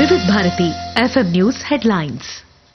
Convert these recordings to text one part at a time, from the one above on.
వివిధ Bharati FM news headlines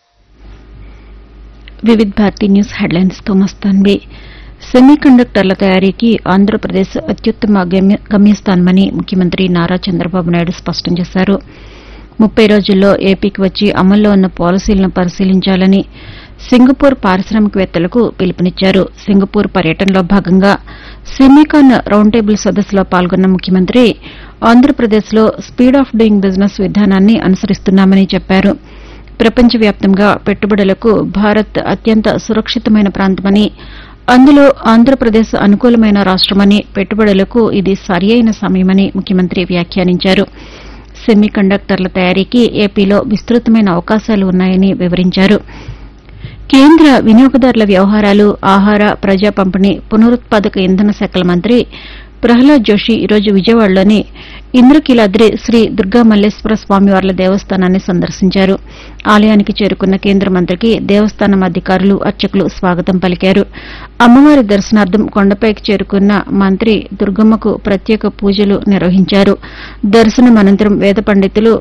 Vividh Bharati news headlines తో మస్తాన్వి సెమీ కండక్టర్ల తయారీకి ఆంధ్రప్రదేశ్ అత్యుత్తమ గమ్య- గమ్యస్థానమని ముఖ్యమంత్రి నారా చంద్రబాబు నాయుడు స్పష్టం చేశారు ముప్పై రోజుల్లో ఏపీకి వచ్చి అమల్లో ఉన్న పాలసీలను పరిశీలించాలని సింగపూర్ పారిశ్రామికవేత్తలకు పిలుపునిచ్చారు సింగపూర్ పర్యటనలో భాగంగా సెమీకాన్ రౌండ్ టేబుల్ సదస్సులో పాల్గొన్న ముఖ్యమంత్రి ఆంధ్రప్రదేశ్లో స్పీడ్ ఆఫ్ డూయింగ్ బిజినెస్ విధానాన్ని అనుసరిస్తున్నామని చెప్పారు ప్రపంచవ్యాప్తంగా పెట్టుబడులకు భారత్ అత్యంత సురక్షితమైన ప్రాంతమని అందులో ఆంధ్రప్రదేశ్ అనుకూలమైన రాష్టమని పెట్టుబడులకు ఇది సరియైన సమయమని ముఖ్యమంత్రి వ్యాఖ్యానించారు సెమీ కండక్టర్ల తయారీకి ఏపీలో విస్తృతమైన అవకాశాలు ఉన్నాయని వివరించారు కేంద్ర వినియోగదారుల వ్యవహారాలు ఆహార ప్రజా పంపిణీ పునరుత్పాదక ఇంధన శాఖల మంత్రి ప్రహ్లాద్ జోషి ఈరోజు విజయవాడలోని ఇంద్రకీలాద్రి శ్రీ దుర్గా మల్లేశ్వర స్వామివార్ల దేవస్థానాన్ని సందర్శించారు ఆలయానికి చేరుకున్న కేంద్ర మంత్రికి దేవస్థానం అధికారులు అర్చకులు స్వాగతం పలికారు అమ్మవారి దర్శనార్థం కొండపైకి చేరుకున్న మంత్రి దుర్గమ్మకు ప్రత్యేక పూజలు నిర్వహించారు దర్శనం అనంతరం వేద పండితులు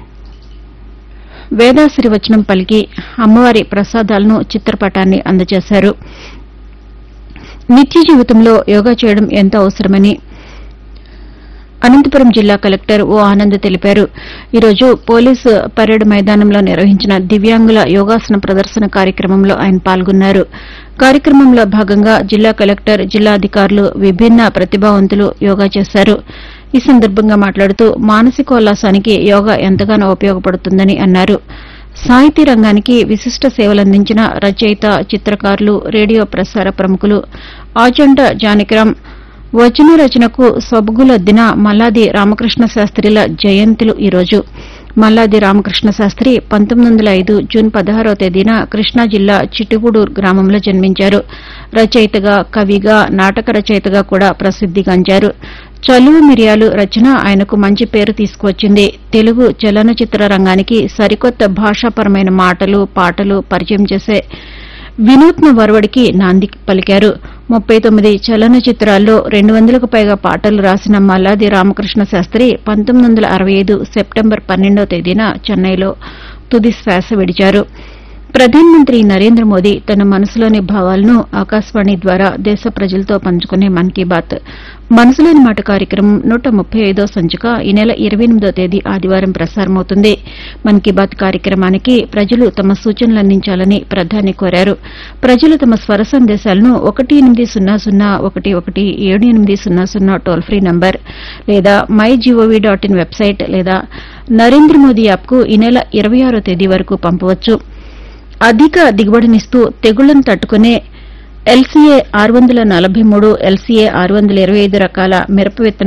వేదాశిరివచనం పలికి అమ్మవారి ప్రసాదాలను చిత్రపటాన్ని అందజేశారు నిత్య జీవితంలో యోగా చేయడం ఎంతో అవసరమని అనంతపురం జిల్లా కలెక్టర్ ఓ ఆనంద్ తెలిపారు ఈరోజు పోలీసు పరేడ్ మైదానంలో నిర్వహించిన దివ్యాంగుల యోగాసన ప్రదర్శన కార్యక్రమంలో ఆయన పాల్గొన్నారు కార్యక్రమంలో భాగంగా జిల్లా కలెక్టర్ జిల్లా అధికారులు విభిన్న ప్రతిభావంతులు యోగా చేశారు ఈ సందర్భంగా మాట్లాడుతూ మానసికోల్లాసానికి యోగా ఎంతగానో ఉపయోగపడుతుందని అన్నారు సాహితీ రంగానికి విశిష్ట సేవలందించిన రచయిత చిత్రకారులు రేడియో ప్రసార ప్రముఖులు ఆచంట జానకిరాం వచన రచనకు సొబగులొద్దిన మల్లాది రామకృష్ణ శాస్త్రిల జయంతులు ఈరోజు మల్లాది రామకృష్ణ శాస్త్రి పంతొమ్మిది వందల ఐదు జూన్ పదహారవ తేదీన కృష్ణా జిల్లా చిట్టుగూడూరు గ్రామంలో జన్మించారు రచయితగా కవిగా నాటక రచయితగా కూడా ప్రసిద్దిగాంచారు చలువు మిరియాలు రచన ఆయనకు మంచి పేరు తీసుకువచ్చింది తెలుగు చలనచిత్ర రంగానికి సరికొత్త భాషాపరమైన మాటలు పాటలు పరిచయం చేసే వినూత్న వరవడికి నాంది పలికారు ముప్పై తొమ్మిది చలనచిత్రాల్లో రెండు వందలకు పైగా పాటలు రాసిన మల్లాది రామకృష్ణ శాస్త్రి పంతొమ్మిది వందల అరవై ఐదు సెప్టెంబర్ పన్నెండవ తేదీన చెన్నైలో తుది శ్వాస విడిచారు ప్రధానమంత్రి నరేంద్ర మోదీ తన మనసులోని భావాలను ఆకాశవాణి ద్వారా దేశ ప్రజలతో పంచుకునే మన్ కీ బాత్ మనసులోని మాట కార్యక్రమం నూట ముప్పై ఐదో సంచిక ఈ నెల ఇరవై ఎనిమిదో తేదీ ఆదివారం ప్రసారమవుతుంది మన్ కీ బాత్ కార్యక్రమానికి ప్రజలు తమ సూచనలు అందించాలని ప్రధాని కోరారు ప్రజలు తమ స్వర సందేశాలను ఒకటి ఎనిమిది సున్నా సున్నా ఒకటి ఒకటి ఏడు ఎనిమిది సున్నా సున్నా టోల్ ఫ్రీ నంబర్ లేదా my G O V dot in website లేదా నరేంద్ర మోదీ యాప్కు ఈ నెల ఇరవై ఆరో తేదీ వరకు పంపవచ్చు అధిక దిగుబడినిస్తూ తెగుళ్లను తట్టుకునే ఎల్సీఏ ఆరు వందల నలభై మూడు ఎల్సీఏ ఆరు వందల ఇరవై ఐదు రకాల మిరప విత్తనాలు